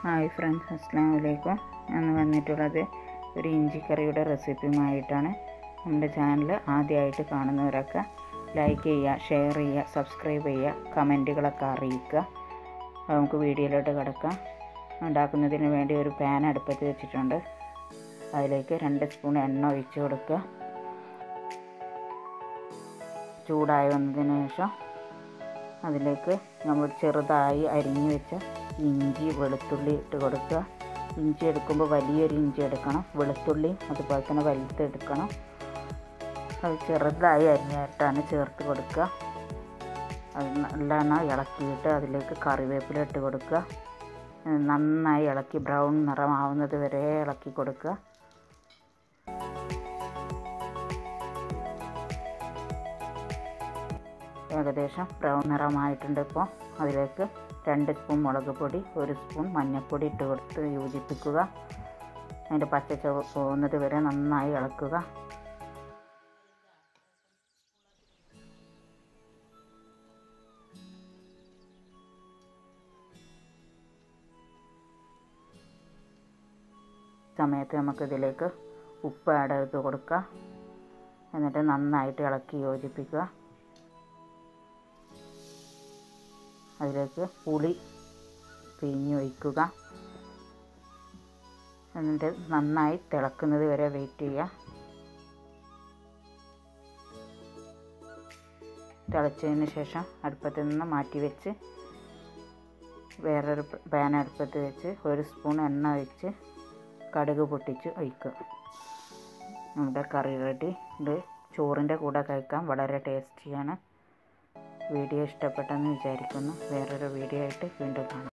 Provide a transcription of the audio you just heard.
hi friends അസ്സാം വലൈക്കും ഞാൻ വന്നിട്ടുള്ളത് ഒരു ഇഞ്ചിക്കറിയുടെ റെസിപ്പിയുമായിട്ടാണ് നമ്മുടെ ചാനൽ ആദ്യമായിട്ട് കാണുന്നവരൊക്കെ ലൈക്ക് ചെയ്യുക ഷെയർ ചെയ്യുക സബ്സ്ക്രൈബ് ചെയ്യുക കമൻറ്റുകളൊക്കെ അറിയിക്കുക അപ്പോൾ നമുക്ക് വീഡിയോയിലോട്ട് കിടക്കാം ഉണ്ടാക്കുന്നതിന് വേണ്ടി ഒരു പാൻ അടുപ്പത്ത് വെച്ചിട്ടുണ്ട് അതിലേക്ക് രണ്ട് സ്പൂൺ എണ്ണ ഒഴിച്ച് കൊടുക്കുക ചൂടായി വന്നതിന് ശേഷം അതിലേക്ക് നമ്മൾ ചെറുതായി അരിഞ്ഞു വെച്ച ഇഞ്ചി വെളുത്തുള്ളി ഇട്ട് കൊടുക്കുക ഇഞ്ചി എടുക്കുമ്പോൾ വലിയൊരു ഇഞ്ചി എടുക്കണം വെളുത്തുള്ളി അതുപോലെ തന്നെ വലുതെടുക്കണം അത് ചെറുതായി അരിഞ്ഞിട്ടാണ് ചേർത്ത് കൊടുക്കുക അത് നല്ലോണം ഇളക്കിയിട്ട് അതിലേക്ക് കറിവേപ്പില ഇട്ട് കൊടുക്കുക നന്നായി ഇളക്കി ബ്രൗൺ നിറമാവുന്നത് വരെ ഇളക്കി കൊടുക്കുക ഏകദേശം ബ്രൗൺ നിറമായിട്ടുണ്ട് ഇപ്പോൾ അതിലേക്ക് രണ്ട് സ്പൂൺ മുളക് പൊടി ഒരു സ്പൂൺ മഞ്ഞൾപ്പൊടി ഇട്ട് കൊടുത്ത് യോജിപ്പിക്കുക അതിൻ്റെ പച്ച ചുവ പോകുന്നത് വരെ നന്നായി ഇളക്കുക സമയത്ത് നമുക്കിതിലേക്ക് ഉപ്പ് ആഡ് ചെയ്ത് കൊടുക്കുക എന്നിട്ട് നന്നായിട്ട് ഇളക്കി യോജിപ്പിക്കുക അതിലേക്ക് പുളി പിഴിഞ്ഞ് ഒഴിക്കുക എന്നിട്ട് നന്നായി തിളക്കുന്നത് വരെ വെയിറ്റ് ചെയ്യുക തിളച്ചതിന് ശേഷം അടുപ്പത്ത് നിന്ന് മാറ്റി വെച്ച് വേറൊരു പാൻ അടുപ്പത്ത് വെച്ച് ഒരു സ്പൂൺ എണ്ണ ഒഴിച്ച് കടുക് പൊട്ടിച്ച് ഒഴിക്കുക നമ്മുടെ കറി റെഡി ഇത് ചോറിൻ്റെ കൂടെ കഴിക്കാൻ വളരെ ടേസ്റ്റിയാണ് വീഡിയോ ഇഷ്ടപ്പെട്ടെന്ന് വിചാരിക്കുന്നു വേറൊരു വീഡിയോ ആയിട്ട് വീണ്ടും കാണാം